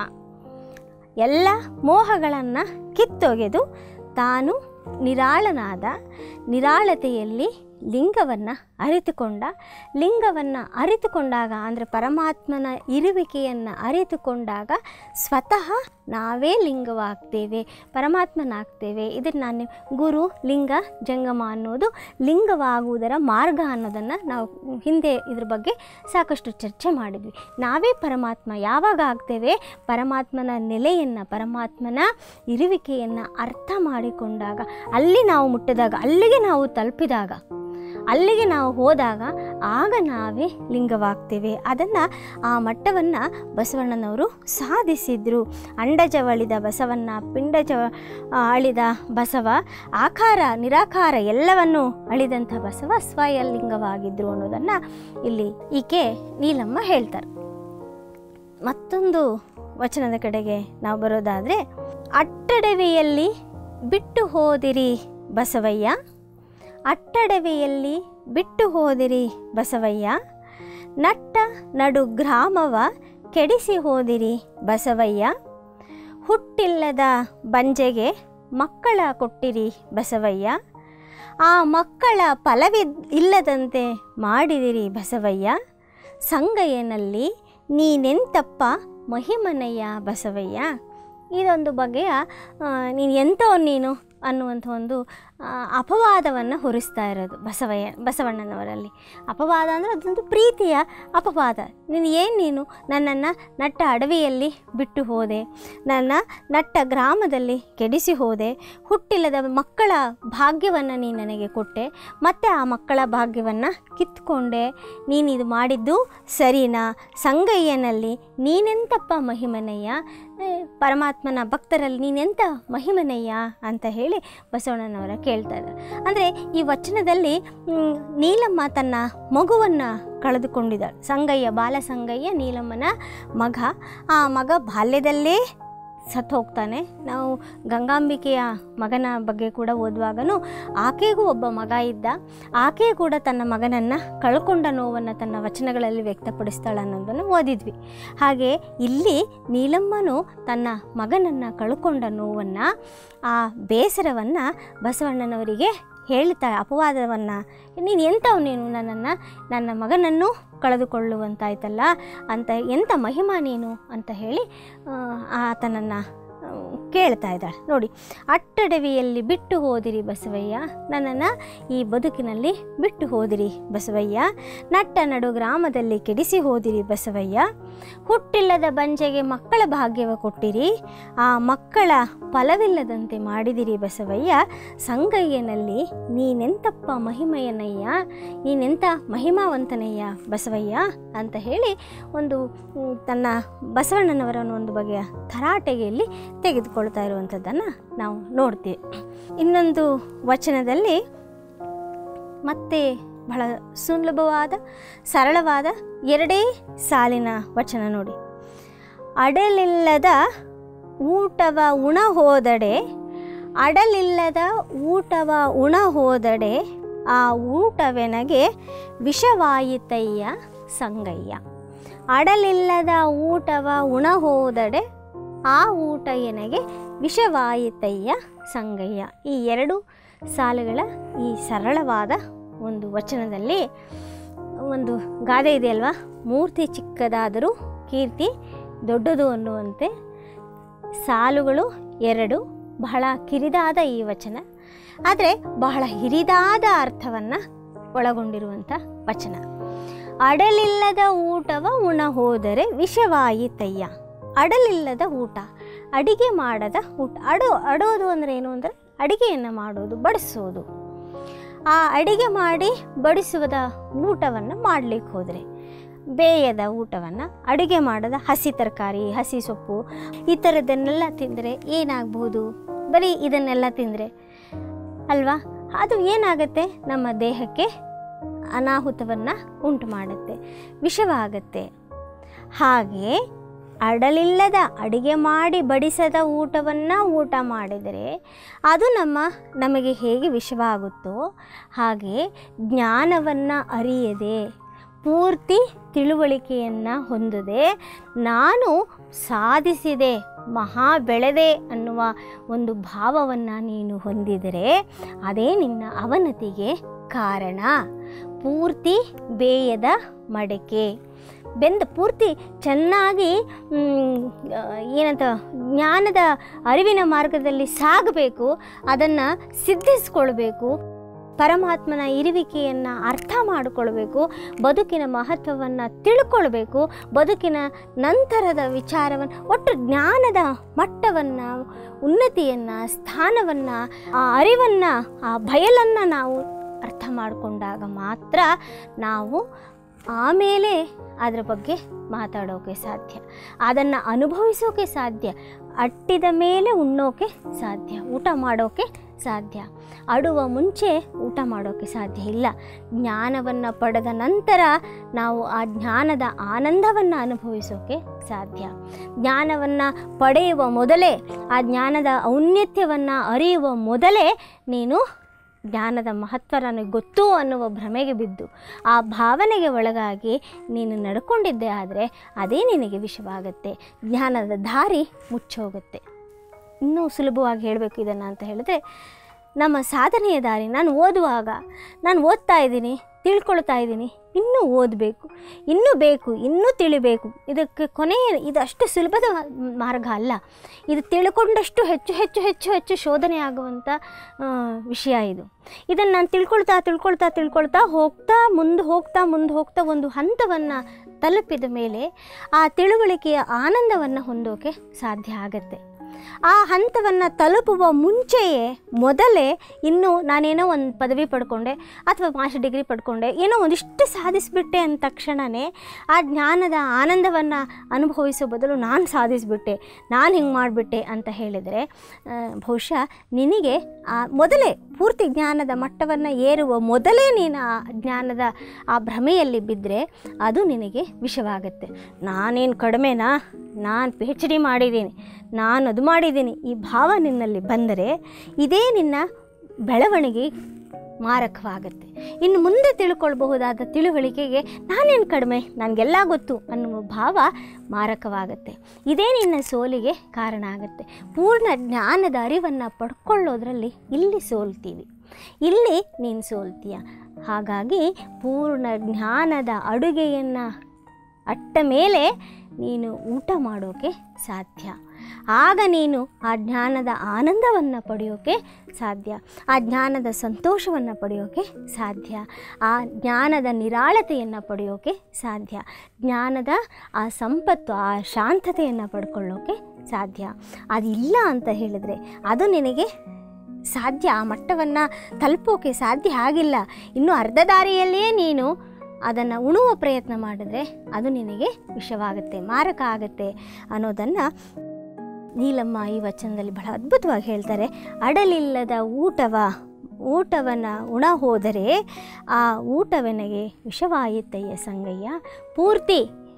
ಎಲ್ಲ ಮೋಹಗಳನ್ನು ಕಿತ್ತೊಗೆದು ತಾನು ನಿರಾಳನಾದ ನಿರಾಳತೆಯಲ್ಲಿ ಲಿಂಗವನ್ನು ಅರಿತುಕೊಂಡ ಲಿಂಗವನ್ನು ಅರಿತುಕೊಂಡಾಗ ಅಂದರೆ ಪರಮಾತ್ಮನ ಇರುವಿಕೆಯನ್ನು ಅರಿತುಕೊಂಡಾಗ ಸ್ವತಃ ನಾವೇ ಲಿಂಗವಾಗ್ತೇವೆ ಪರಮಾತ್ಮನಾಗ್ತೇವೆ ಇದನ್ನು ನಾನು ಗುರು ಲಿಂಗ ಜಂಗಮ ಅನ್ನೋದು ಲಿಂಗವಾಗುವುದರ ಮಾರ್ಗ ಅನ್ನೋದನ್ನು ನಾವು ಹಿಂದೆ ಇದ್ರ ಬಗ್ಗೆ ಸಾಕಷ್ಟು ಚರ್ಚೆ ಮಾಡಿದ್ವಿ ನಾವೇ ಪರಮಾತ್ಮ ಯಾವಾಗ ಆಗ್ತೇವೆ ಪರಮಾತ್ಮನ ನೆಲೆಯನ್ನು ಪರಮಾತ್ಮನ ಇರುವಿಕೆಯನ್ನು ಅರ್ಥ ಮಾಡಿಕೊಂಡಾಗ ಅಲ್ಲಿ ನಾವು ಮುಟ್ಟಿದಾಗ ಅಲ್ಲಿಗೆ ನಾವು ತಲುಪಿದಾಗ ಅಲ್ಲಿಗೆ ನಾವು ಹೋದಾಗ ಆಗ ನಾವೇ ಲಿಂಗವಾಗ್ತೇವೆ ಅದನ್ನು ಆ ಮಟ್ಟವನ್ನು ಬಸವಣ್ಣನವರು ಸಾಧಿಸಿದ್ರು ಅಂಡಜವಳಿದ ಬಸವನ್ನ ಪಿಂಡಜ ಆ, ಅಳಿದ ಬಸವ ಆಕಾರ ನಿರಾಕಾರ ಎಲ್ಲವನ್ನು ಅಳಿದಂಥ ಬಸವ ಸ್ವಯಲಿಂಗವಾಗಿದ್ದರು ಅನ್ನೋದನ್ನು ಇಲ್ಲಿ ಈಕೆ ನೀಲಮ್ಮ ಹೇಳ್ತಾರೆ ಮತ್ತೊಂದು ವಚನದ ಕಡೆಗೆ ನಾವು ಬರೋದಾದರೆ ಅಟ್ಟಡವಿಯಲ್ಲಿ ಬಿಟ್ಟು ಹೋದಿರಿ ಬಸವಯ್ಯ ಅಟ್ಟಡವಿಯಲ್ಲಿ ಬಿಟ್ಟು ಹೋದಿರಿ ಬಸವಯ್ಯ ನಟ್ಟ ನಡು ಗ್ರಾಮವ ಕೆಡಿಸಿ ಹೋದಿರಿ ಬಸವಯ್ಯ ಹುಟ್ಟಿಲ್ಲದ ಬಂಜೆಗೆ ಮಕ್ಕಳ ಕೊಟ್ಟಿರಿ ಬಸವಯ್ಯ ಆ ಮಕ್ಕಳ ಫಲವಿದ್ ಇಲ್ಲದಂತೆ ಮಾಡಿದಿರಿ ಬಸವಯ್ಯ ಸಂಗಯ್ಯನಲ್ಲಿ ನೀನೆಂತಪ್ಪ ಮಹಿಮನಯ್ಯ ಬಸವಯ್ಯ ಇದೊಂದು ಬಗೆಯ ಆ, ನೀನು ಎಂಥವ್ ನೀನು ಅನ್ನುವಂಥ ಒಂದು ಆ, ಅಪವಾದವನ್ನು ಹೊರಿಸ್ತಾ ಇರೋದು ಬಸವಯ್ಯ ಬಸವಣ್ಣನವರಲ್ಲಿ ಅಪವಾದ ಅಂದರೆ ಅದೊಂದು ಪ್ರೀತಿಯ ಅಪವಾದ ನೀನು ಏನು ನೀನು ನನ್ನನ್ನು ನಟ್ಟ ಅಡವಿಯಲ್ಲಿ ಬಿಟ್ಟು ಹೋದೆ ನನ್ನ ನಟ್ಟ ಗ್ರಾಮದಲ್ಲಿ ಕೆಡಿಸಿ ಹೋದೆ ಹುಟ್ಟಿಲ್ಲದ ಮಕ್ಕಳ ಭಾಗ್ಯವನ್ನು ನೀನು ನನಗೆ ಕೊಟ್ಟೆ ಮತ್ತು ಆ ಮಕ್ಕಳ ಭಾಗ್ಯವನ್ನು ಕಿತ್ಕೊಂಡೆ ನೀನು ಇದು ಮಾಡಿದ್ದು ಸರಿನಾ ಸಂಗಯ್ಯನಲ್ಲಿ ನೀನೆಂತಪ್ಪ ಮಹಿಮನಯ್ಯ ಏ, ಪರಮಾತ್ಮನ ಭಕ್ತರಲ್ಲಿ ನೀನೆಂತ ಮಹಿಮನಯ್ಯ ಅಂತ ಹೇಳಿ ಬಸವಣ್ಣನವರ ಕೇಳ್ತಾ ಇದ್ದಾರೆ ಅಂದರೆ ಈ ವಚನದಲ್ಲಿ ಮ್, ನೀಲಮ್ಮ ತನ್ನ ಮಗುವನ್ನು ಕಳೆದುಕೊಂಡಿದ್ದಾಳೆ ಸಂಗಯ್ಯ ಬಾಲ ಸಂಗಯ್ಯ ನೀಲಮ್ಮನ ಮಗ ಆ ಮಗ ಬಾಲ್ಯದಲ್ಲೇ ಸತ್ತು ಹೋಗ್ತಾನೆ ನಾವು ಗಂಗಾಂಬಿಕೆಯ ಮಗನ ಬಗ್ಗೆ ಕೂಡ ಓದುವಾಗನೂ ಆಕೆಗೂ ಒಬ್ಬ ಮಗ ಇದ್ದ ಆಕೆ ಕೂಡ ತನ್ನ ಮಗನನ್ನು ಕಳ್ಕೊಂಡ ನೋವನ್ನು ತನ್ನ ವಚನಗಳಲ್ಲಿ ವ್ಯಕ್ತಪಡಿಸ್ತಾಳೆ ಅನ್ನೋದನ್ನು ಓದಿದ್ವಿ ಹಾಗೆ ಇಲ್ಲಿ ನೀಲಮ್ಮನು ತನ್ನ ಮಗನನ್ನು ಕಳ್ಕೊಂಡ ನೋವನ್ನು ಆ ಬೇಸರವನ್ನು ಬಸವಣ್ಣನವರಿಗೆ ಹೇಳ್ತಾಳೆ ಅಪವಾದವನ್ನು ನೀನು ಎಂಥವು ನೀನು ನನ್ನನ್ನು ನನ್ನ ಮಗನನ್ನು ಕಳೆದುಕೊಳ್ಳುವಂತಾಯ್ತಲ್ಲ ಅಂತ ಎಂಥ ಮಹಿಮಾ ನೀನು ಅಂತ ಹೇಳಿ ಆ, ಆತನನ್ನು ಆ, ಕೇಳ್ತಾ ಇದ್ದಾಳೆ ನೋಡಿ ಅಟ್ಟಡವಿಯಲ್ಲಿ ಬಿಟ್ಟು ಹೋದಿರಿ ಬಸವಯ್ಯ ನನ್ನನ್ನು ಈ ಬದುಕಿನಲ್ಲಿ ಬಿಟ್ಟು ಹೋದಿರಿ ಬಸವಯ್ಯ ನಟ್ಟ ನಡು ಗ್ರಾಮದಲ್ಲಿ ಕೆಡಿಸಿ ಹೋದಿರಿ ಬಸವಯ್ಯ ಹುಟ್ಟಿಲ್ಲದ ಬಂಜೆಗೆ ಮಕ್ಕಳ ಭಾಗ್ಯವ ಕೊಟ್ಟಿರಿ ಆ ಮಕ್ಕಳ ಫಲವಿಲ್ಲದಂತೆ ಮಾಡಿದಿರಿ ಬಸವಯ್ಯ ಸಂಗಯ್ಯನಲ್ಲಿ ನೀನೆಂತಪ್ಪ ಮಹಿಮೆಯನಯ್ಯ ನೀನೆಂಥ ಮಹಿಮಾವಂತನಯ್ಯ ಬಸವಯ್ಯ ಅಂತ ಹೇಳಿ ಒಂದು ಮ್, ತನ್ನ ಬಸವಣ್ಣನವರನ್ನು ಒಂದು ಬಗೆಯ ತರಾಟೆಗೆಯಲ್ಲಿ ತೆಗೆದುಕೊಳ್ತಾ ಇರುವಂಥದ್ದನ್ನು ನಾವು ನೋಡ್ತೀವಿ ಇನ್ನೊಂದು ವಚನದಲ್ಲಿ ಮತ್ತೆ ಬಹಳ ಸುಲಭವಾದ ಸರಳವಾದ ಎರಡೇ ಸಾಲಿನ ವಚನ ನೋಡಿ ಅಡಲಿಲ್ಲದ ಊಟವ ಉಣ ಹೋದಡೆ ಅಡಲಿಲ್ಲದ ಊಟವ ಉಣ ಹೋದಡೆ ಆ ಊಟವೆನಗೆ ವಿಷವಾಯಿತಯ್ಯ ಸಂಗಯ್ಯ ಅಡಲಿಲ್ಲದ ಊಟವ ಉಣ ಹೋದಡೆ ಆ ಊಟ ಎನಗೆ ವಿಷವಾಯಿತಯ್ಯ ಸಂಗಯ್ಯ ಈ ಎರಡು ಸಾಲುಗಳ ಈ ಸರಳವಾದ ಒಂದು ವಚನದಲ್ಲಿ ಒಂದು ಗಾದೆ ಇದೆಯಲ್ವಾ ಮೂರ್ತಿ ಚಿಕ್ಕದಾದರೂ ಕೀರ್ತಿ ದೊಡ್ಡದು ಅನ್ನುವಂತೆ ಸಾಲುಗಳು ಎರಡು ಬಹಳ ಕಿರಿದಾದ ಈ ವಚನ ಆದರೆ ಬಹಳ ಹಿರಿದಾದ ಅರ್ಥವನ್ನು ಒಳಗೊಂಡಿರುವಂಥ ವಚನ ಅಡಲಿಲ್ಲದ ಊಟವ ಉಣ ಹೋದರೆ ವಿಷವಾಯಿತಯ್ಯ ಅಡಲಿಲ್ಲದ ಊಟ ಅಡಿಗೆ ಮಾಡದ ಊಟ ಅಡೋ ಅಡೋದು ಅಂದರೆ ಏನು ಅಂದರೆ ಅಡಿಗೆಯನ್ನು ಮಾಡೋದು ಬಡಿಸೋದು ಆ ಅಡಿಗೆ ಮಾಡಿ ಬಡಿಸುವುದ ಊಟವನ್ನು ಮಾಡಲಿಕ್ಕೆ ಹೋದರೆ ಬೇಯದ ಊಟವನ್ನು ಅಡುಗೆ ಮಾಡದ ಹಸಿ ತರಕಾರಿ ಹಸಿ ಸೊಪ್ಪು ಈ ಥರದ್ದನ್ನೆಲ್ಲ ತಿಂದರೆ ಏನಾಗ್ಬೋದು ಬರೀ ಇದನ್ನೆಲ್ಲ ತಿಂದರೆ ಅಲ್ವಾ ಅದು ಏನಾಗುತ್ತೆ ನಮ್ಮ ದೇಹಕ್ಕೆ ಅನಾಹುತವನ್ನು ಉಂಟು ಮಾಡುತ್ತೆ ವಿಷವಾಗತ್ತೆ ಹಾಗೆ ಅಡಲಿಲ್ಲದ ಅಡಿಗೆ ಮಾಡಿ ಬಡಿಸದ ಊಟವನ್ನು ಊಟ ಮಾಡಿದರೆ ಅದು ನಮ್ಮ ನಮಗೆ ಹೇಗೆ ವಿಷವಾಗುತ್ತೋ ಹಾಗೆ ಜ್ಞಾನವನ್ನು ಅರಿಯದೆ ಪೂರ್ತಿ ತಿಳುವಳಿಕೆಯನ್ನು ಹೊಂದದೆ ನಾನು ಸಾಧಿಸಿದೆ ಮಹಾ ಬೆಳೆದೆ ಅನ್ನುವ ಒಂದು ಭಾವವನ್ನು ನೀನು ಹೊಂದಿದರೆ ಅದೇ ನಿನ್ನ ಅವನತಿಗೆ ಕಾರಣ ಪೂರ್ತಿ ಬೇಯದ ಮಡಕೆ ಬೆಂದ ಪೂರ್ತಿ ಚೆನ್ನಾಗಿ ಮ್, ಆ, ಏನಂತ ಜ್ಞಾನದ ಅರಿವಿನ ಮಾರ್ಗದಲ್ಲಿ ಸಾಗಬೇಕು ಅದನ್ನು ಸಿದ್ಧಿಸ್ಕೊಳ್ಬೇಕು ಪರಮಾತ್ಮನ ಇರುವಿಕೆಯನ್ನು ಅರ್ಥ ಮಾಡಿಕೊಳ್ಬೇಕು ಬದುಕಿನ ಮಹತ್ವವನ್ನು ತಿಳ್ಕೊಳ್ಬೇಕು ಬದುಕಿನ ನಂತರದ ವಿಚಾರವನ್ನು ಒಟ್ಟು ಜ್ಞಾನದ ಮಟ್ಟವನ್ನು ಉನ್ನತಿಯನ್ನು ಸ್ಥಾನವನ್ನು ಆ ಅರಿವನ್ನು ಆ ಬಯಲನ್ನು ನಾವು ಅರ್ಥ ಮಾಡಿಕೊಂಡಾಗ ಮಾತ್ರ ನಾವು ಆಮೇಲೆ ಅದರ ಬಗ್ಗೆ ಮಾತಾಡೋಕೆ ಸಾಧ್ಯ ಅದನ್ನು ಅನುಭವಿಸೋಕೆ ಸಾಧ್ಯ ಅಟ್ಟಿದ ಮೇಲೆ ಉಣ್ಣೋಕೆ ಸಾಧ್ಯ ಊಟ ಮಾಡೋಕೆ ಸಾಧ್ಯ ಅಡುವ ಮುಂಚೆ ಊಟ ಮಾಡೋಕ್ಕೆ ಸಾಧ್ಯ ಇಲ್ಲ ಜ್ಞಾನವನ್ನು ಪಡೆದ ನಂತರ ನಾವು ಆ ಜ್ಞಾನದ ಆನಂದವನ್ನು ಅನುಭವಿಸೋಕೆ ಸಾಧ್ಯ ಜ್ಞಾನವನ್ನು ಪಡೆಯುವ ಮೊದಲೇ ಆ ಜ್ಞಾನದ ಔನ್ನತ್ಯವನ್ನು ಅರಿಯುವ ಮೊದಲೇ ನೀನು ಜ್ಞಾನದ ಮಹತ್ವ ನನಗೆ ಗೊತ್ತು ಅನ್ನುವ ಭ್ರಮೆಗೆ ಬಿದ್ದು ಆ ಭಾವನೆಗೆ ಒಳಗಾಗಿ ನೀನು ನಡ್ಕೊಂಡಿದ್ದೆ ಆದರೆ ಅದೇ ನಿನಗೆ ವಿಷವಾಗತ್ತೆ ಜ್ಞಾನದ ದಾರಿ ಮುಚ್ಚೋಗುತ್ತೆ ಇನ್ನೂ ಸುಲಭವಾಗಿ ಹೇಳಬೇಕು ಇದನ್ನು ಅಂತ ಹೇಳಿದ್ರೆ ನಮ್ಮ ಸಾಧನೆಯ ದಾರಿ ನಾನು ಓದುವಾಗ ನಾನು ಓದ್ತಾ ಇದ್ದೀನಿ ತಿಳ್ಕೊಳ್ತಾ ಇದ್ದೀನಿ ಇನ್ನೂ ಓದಬೇಕು ಇನ್ನೂ ಬೇಕು ಇನ್ನೂ ತಿಳಿಬೇಕು ಇದಕ್ಕೆ ಕೊನೆಯ ಇದು ಅಷ್ಟು ಸುಲಭದ ಮಾರ್ಗ ಅಲ್ಲ ಇದು ತಿಳ್ಕೊಂಡಷ್ಟು ಹೆಚ್ಚು ಹೆಚ್ಚು ಹೆಚ್ಚು ಹೆಚ್ಚು ಶೋಧನೆ ಆಗುವಂಥ ಆ, ವಿಷಯ ಇದು ಇದನ್ನು ನಾನು ತಿಳ್ಕೊಳ್ತಾ ತಿಳ್ಕೊಳ್ತಾ ತಿಳ್ಕೊಳ್ತಾ ಹೋಗ್ತಾ ಮುಂದೆ ಹೋಗ್ತಾ ಮುಂದೆ ಹೋಗ್ತಾ ಒಂದು ಹಂತವನ್ನು ತಲುಪಿದ ಮೇಲೆ ಆ ತಿಳುವಳಿಕೆಯ ಆನಂದವನ್ನು ಹೊಂದೋಕೆ ಸಾಧ್ಯ ಆಗತ್ತೆ ಆ ಹಂತವನ್ನು ತಲುಪುವ ಮುಂಚೆಯೇ ಮೊದಲೇ ಇನ್ನೂ ನಾನೇನೋ ಒಂದು ಪದವಿ ಪಡ್ಕೊಂಡೆ ಅಥವಾ ಮಾಸ್ಟರ್ ಡಿಗ್ರಿ ಪಡ್ಕೊಂಡೆ ಏನೋ ಒಂದಿಷ್ಟು ಸಾಧಿಸಿಬಿಟ್ಟೆ ಅಂದ ತಕ್ಷಣವೇ ಆ ಜ್ಞಾನದ ಆನಂದವನ್ನು ಅನುಭವಿಸೋ ಬದಲು ನಾನು ಸಾಧಿಸಿಬಿಟ್ಟೆ ನಾನು ಹಿಂಗೆ ಮಾಡಿಬಿಟ್ಟೆ ಅಂತ ಹೇಳಿದರೆ ಆ, ಬಹುಶಃ ನಿನಗೆ ಆ ಮೊದಲೇ ಪೂರ್ತಿ ಜ್ಞಾನದ ಮಟ್ಟವನ್ನು ಏರುವ ಮೊದಲೇ ನೀನು ಆ ಜ್ಞಾನದ ಆ ಭ್ರಮೆಯಲ್ಲಿ ಬಿದ್ದರೆ ಅದು ನಿನಗೆ ವಿಷವಾಗುತ್ತೆ ನಾನೇನು ಕಡಿಮೆನಾ ನಾನು ಪಿ ಎಚ್ ಡಿ ಮಾಡಿದ್ದೀನಿ ನಾನು ಅದು ಮಾಡಿದ್ದೀನಿ ಈ ಭಾವ ನಿನ್ನಲ್ಲಿ ಬಂದರೆ ಇದೇ ನಿನ್ನ ಬೆಳವಣಿಗೆ ಮಾರಕವಾಗುತ್ತೆ ಇನ್ನು ಮುಂದೆ ತಿಳ್ಕೊಳ್ಬಹುದಾದ ತಿಳುವಳಿಕೆಗೆ ನಾನೇನು ಕಡಿಮೆ ನನಗೆಲ್ಲ ಗೊತ್ತು ಅನ್ನುವ ಭಾವ ಮಾರಕವಾಗುತ್ತೆ ಇದೇ ನಿನ್ನ ಸೋಲಿಗೆ ಕಾರಣ ಆಗುತ್ತೆ ಪೂರ್ಣ ಜ್ಞಾನದ ಅರಿವನ್ನು ಪಡ್ಕೊಳ್ಳೋದ್ರಲ್ಲಿ ಇಲ್ಲಿ ಸೋಲ್ತೀವಿ ಇಲ್ಲಿ ನೀನು ಸೋಲ್ತೀಯ ಹಾಗಾಗಿ ಪೂರ್ಣ ಜ್ಞಾನದ ಅಡುಗೆಯನ್ನು ಅಟ್ಟ ಮೇಲೆ ನೀನು ಊಟ ಮಾಡೋಕ್ಕೆ ಸಾಧ್ಯ ಆಗ ನೀನು ಆ ಜ್ಞಾನದ ಆನಂದವನ್ನು ಪಡೆಯೋಕ್ಕೆ ಸಾಧ್ಯ ಆ ಜ್ಞಾನದ ಸಂತೋಷವನ್ನು ಪಡೆಯೋಕ್ಕೆ ಸಾಧ್ಯ ಆ ಜ್ಞಾನದ ನಿರಾಳತೆಯನ್ನು ಪಡೆಯೋಕ್ಕೆ ಸಾಧ್ಯ ಜ್ಞಾನದ ಆ ಸಂಪತ್ತು ಆ ಶಾಂತತೆಯನ್ನು ಪಡ್ಕೊಳ್ಳೋಕ್ಕೆ ಸಾಧ್ಯ ಅದಿಲ್ಲ ಅಂತ ಹೇಳಿದರೆ ಅದು ನಿನಗೆ ಸಾಧ್ಯ ಆ ಮಟ್ಟವನ್ನು ತಲುಪೋಕೆ ಸಾಧ್ಯ ಆಗಿಲ್ಲ ಇನ್ನು ಅರ್ಧ ದಾರಿಯಲ್ಲಿಯೇ ನೀನು ಅದನ್ನು ಉಣುವ ಪ್ರಯತ್ನ ಮಾಡಿದ್ರೆ ಅದು ನಿನಗೆ ವಿಷವಾಗುತ್ತೆ ಮಾರಕ ಆಗುತ್ತೆ ಅನ್ನೋದನ್ನು ನೀಲಮ್ಮ ಈ ವಚನದಲ್ಲಿ ಬಹಳ ಅದ್ಭುತವಾಗಿ ಹೇಳ್ತಾರೆ ಅಡಲಿಲ್ಲದ ಊಟವ ಊಟವನ್ನು ಉಣ ಹೋದರೆ ಆ ಊಟವೆನಗೆ ವಿಷವಾಯಿತಯ್ಯ ಸಂಗಯ್ಯ ಪೂರ್ತಿ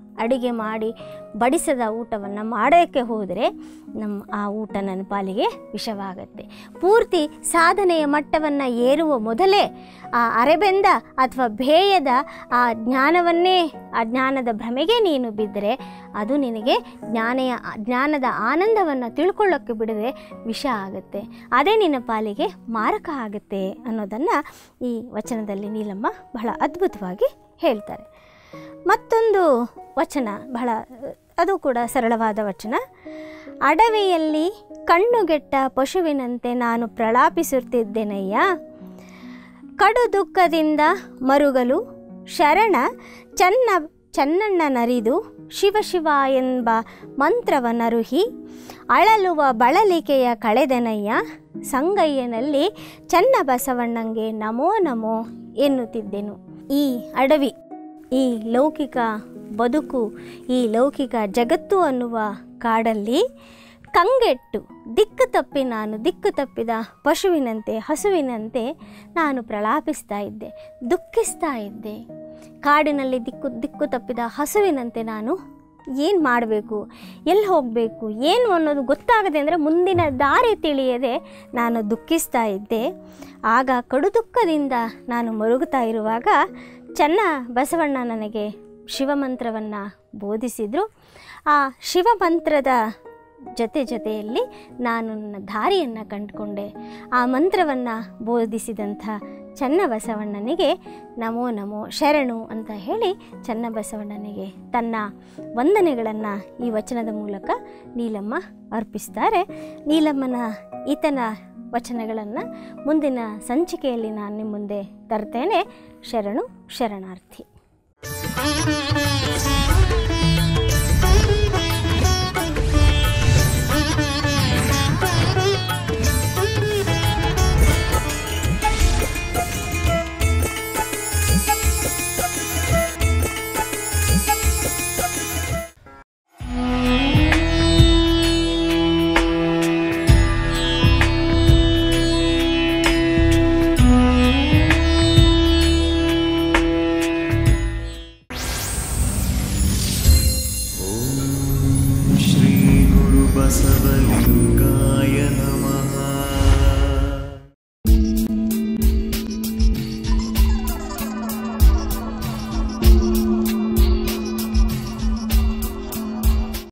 ಅಡಿಗೆ ಮಾಡಿ ಬಡಿಸದ ಊಟವನ್ನು ಮಾಡೋಕ್ಕೆ ಹೋದರೆ ನಮ್ಮ ಆ ಊಟ ನನ್ನ ಪಾಲಿಗೆ ವಿಷವಾಗತ್ತೆ ಪೂರ್ತಿ ಸಾಧನೆಯ ಮಟ್ಟವನ್ನು ಏರುವ ಮೊದಲೇ ಆ ಅರೆಬೆಂದ ಅಥವಾ ಭೇಯದ ಆ ಜ್ಞಾನವನ್ನೇ ಆ ಜ್ಞಾನದ ಭ್ರಮೆಗೆ ನೀನು ಬಿದ್ದರೆ ಅದು ನಿನಗೆ ಜ್ಞಾನೆಯ ಜ್ಞಾನದ ಆನಂದವನ್ನು ತಿಳ್ಕೊಳ್ಳೋಕ್ಕೆ ಬಿಡದೆ ವಿಷ ಆಗುತ್ತೆ ಅದೇ ನಿನ್ನ ಪಾಲಿಗೆ ಮಾರಕ ಆಗುತ್ತೆ ಅನ್ನೋದನ್ನು ಈ ವಚನದಲ್ಲಿ ನೀಲಮ್ಮ ಬಹಳ ಅದ್ಭುತವಾಗಿ ಹೇಳ್ತಾರೆ ಮತ್ತೊಂದು ವಚನ ಬಹಳ ಅದು ಕೂಡ ಸರಳವಾದ ವಚನ ಅಡವಿಯಲ್ಲಿ ಕಣ್ಣುಗೆಟ್ಟ ಪಶುವಿನಂತೆ ನಾನು ಪ್ರಲಾಪಿಸುತ್ತಿದ್ದೇನಯ್ಯ ಕಡು ದುಃಖದಿಂದ ಮರುಗಲು ಶರಣ ಚನ್ನ ಚನ್ನಣ್ಣನರಿದು ಶಿವ ಶಿವ ಎಂಬ ಮಂತ್ರವನರುಹಿ ಅಳಲುವ ಬಳಲಿಕೆಯ ಕಳೆದನಯ್ಯ ಸಂಗಯ್ಯನಲ್ಲಿ ಚನ್ನ ಬಸವಣ್ಣಂಗೆ ನಮೋ ನಮೋ ಎನ್ನುತ್ತಿದ್ದೆನು ಈ ಅಡವಿ ಈ ಲೌಕಿಕ ಬದುಕು ಈ ಲೌಕಿಕ ಜಗತ್ತು ಅನ್ನುವ ಕಾಡಲ್ಲಿ ಕಂಗೆಟ್ಟು ದಿಕ್ಕು ತಪ್ಪಿ ನಾನು ದಿಕ್ಕು ತಪ್ಪಿದ ಪಶುವಿನಂತೆ ಹಸುವಿನಂತೆ ನಾನು ಪ್ರಲಾಪಿಸ್ತಾ ಇದ್ದೆ ದುಃಖಿಸ್ತಾ ಇದ್ದೆ ಕಾಡಿನಲ್ಲಿ ದಿಕ್ಕು ದಿಕ್ಕು ತಪ್ಪಿದ ಹಸುವಿನಂತೆ ನಾನು ಏನು ಮಾಡಬೇಕು ಎಲ್ಲಿ ಹೋಗಬೇಕು ಏನು ಅನ್ನೋದು ಗೊತ್ತಾಗದೆ ಅಂದರೆ ಮುಂದಿನ ದಾರಿ ತಿಳಿಯದೆ ನಾನು ದುಃಖಿಸ್ತಾ ಇದ್ದೆ ಆಗ ಕಡು ದುಃಖದಿಂದ ನಾನು ಮರುಗುತ್ತಾ ಇರುವಾಗ ಚೆನ್ನ ಬಸವಣ್ಣ ನನಗೆ ಶಿವಮಂತ್ರವನ್ನು ಬೋಧಿಸಿದರು ಆ ಶಿವಮಂತ್ರದ ಜೊತೆ ಜೊತೆಯಲ್ಲಿ ನಾನು ನನ್ನ ದಾರಿಯನ್ನು ಕಂಡುಕೊಂಡೆ ಆ ಮಂತ್ರವನ್ನು ಬೋಧಿಸಿದಂಥ ಚನ್ನಬಸವಣ್ಣನಿಗೆ ನಮೋ ನಮೋ ಶರಣು ಅಂತ ಹೇಳಿ ಚನ್ನಬಸವಣ್ಣನಿಗೆ ತನ್ನ ವಂದನೆಗಳನ್ನು ಈ ವಚನದ ಮೂಲಕ ನೀಲಮ್ಮ ಅರ್ಪಿಸ್ತಾರೆ ನೀಲಮ್ಮನ ಈತನ ವಚನಗಳನ್ನು ಮುಂದಿನ ಸಂಚಿಕೆಯಲ್ಲಿ ನಾನು ನಿಮ್ಮ ಮುಂದೆ ತರ್ತೇನೆ ಶರಣು ಶರಣಾರ್ಥಿ